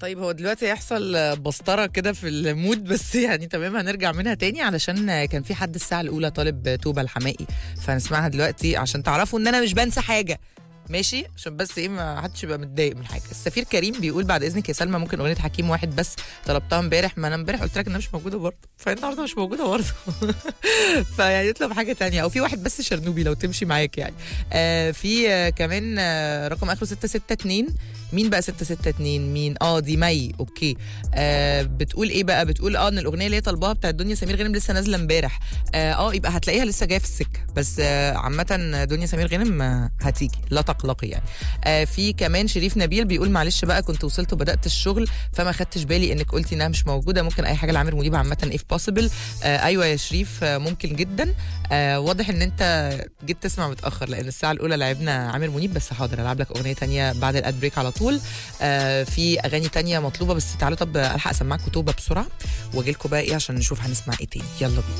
طيب هو دلوقتي هيحصل بسطره كده في المود بس يعني تمام هنرجع منها تاني علشان كان في حد الساعه الاولى طالب توبه الحمائي فهنسمعها دلوقتي عشان تعرفوا ان انا مش بنسى حاجه ماشي عشان بس ايه ما حدش يبقى متضايق من حاجه السفير كريم بيقول بعد اذنك يا سلمى ممكن اغنيه حكيم واحد بس طلبتها امبارح ما انا امبارح قلت لك انها مش موجوده برضه فالنهارده مش موجوده برضه فيعني يطلب حاجه تانية او في واحد بس شرنوبي لو تمشي معاك يعني آه في آه كمان آه رقم اخره 662 مين بقى 662 مين اه دي مي اوكي آه بتقول ايه بقى بتقول اه ان الاغنيه اللي هي طالباها بتاعت دنيا سمير غانم لسه نازله امبارح اه آه، يبقى هتلاقيها لسه جايه في السكه بس آه عامه دنيا سمير غانم آه، هتيجي لا تقلقي يعني آه في كمان شريف نبيل بيقول معلش بقى كنت وصلت وبدات الشغل فما خدتش بالي انك قلتي انها مش موجوده ممكن اي حاجه لعامر منيب عامه اف بوسيبل آه ايوه يا شريف آه ممكن جدا آه واضح ان انت جيت تسمع متاخر لان الساعه الاولى لعبنا عامر منيب بس حاضر العب لك اغنيه تانية بعد الاد بريك على طول آه في اغاني تانية مطلوبه بس تعالوا طب الحق اسمعكم توبه بسرعه واجي لكم بقى ايه عشان نشوف هنسمع ايه تاني يلا بينا